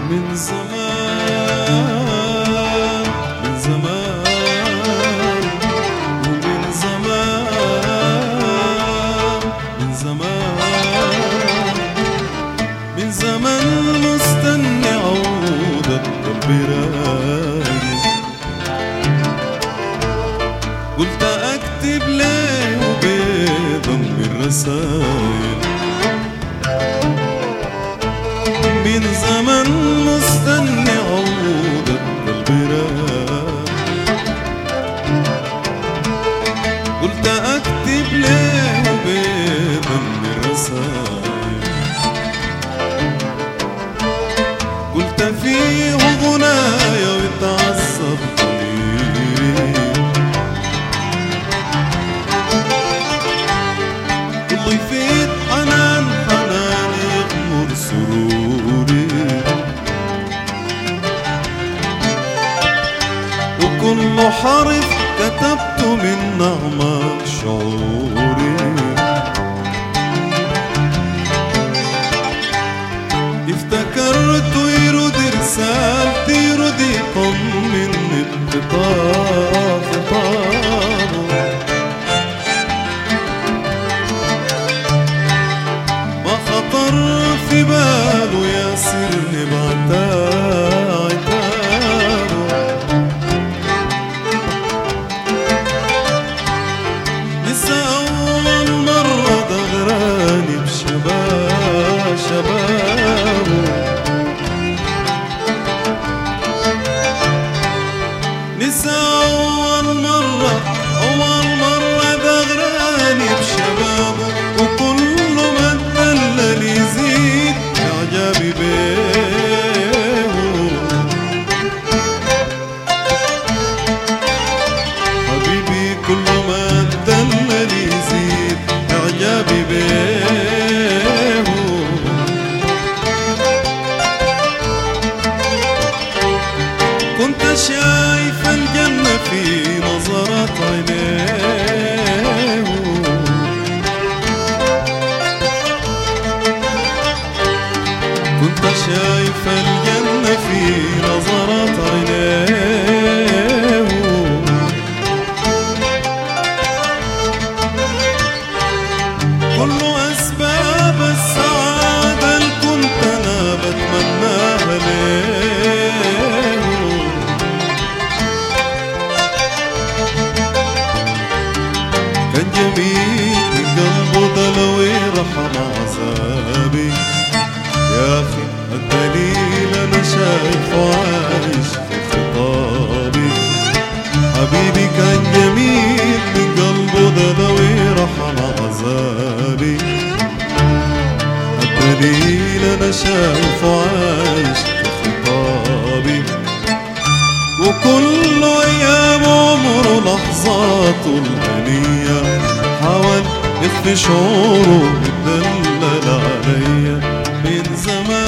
من زمان من زمان ومن زمان من زمان من زمان مستني عودة قلبي رايق قلت اكتب ليه وبيضم الرسايل من زمان مستني عودة قلبي رايق قلت اكتب ليه وبيضم الرسايل قلت فيه غنايا ويتعصب قليل كل يفيد حنان حنان يغمر سروري وكل حرف كتبت من نغمة شعوري افتكرت يرد رسالتي يرد يطمن الخطاب خطابه ما خطر في باله ياسرني بعتها عتابه لسه أول مرة دغراني بشباب شبابه لسه أول مرة أول مرة دغراني بشبابه وكل ما اتدلل يزيد إعجابي بيه حبيبي كل ما اتدلل يزيد إعجابي بيه كنت شايف الجنة في نظرات عينيه كنت شايف الجنة في نظرات عينيه كل أسباب السعادة اللي كنت أنا بتمناها ليه كان جميل من قلبه ده لو يرحم عذابي يا أخي الدليل أنا شايفه عايش في خطابي حبيبي كان جميل من قلبه ده لو يرحم عذابي الدليل أنا شايفه عايش في خطابي وكل أيام عمره لحظاته الهنية حاول يخفي شعوره يدلل عليا من زمان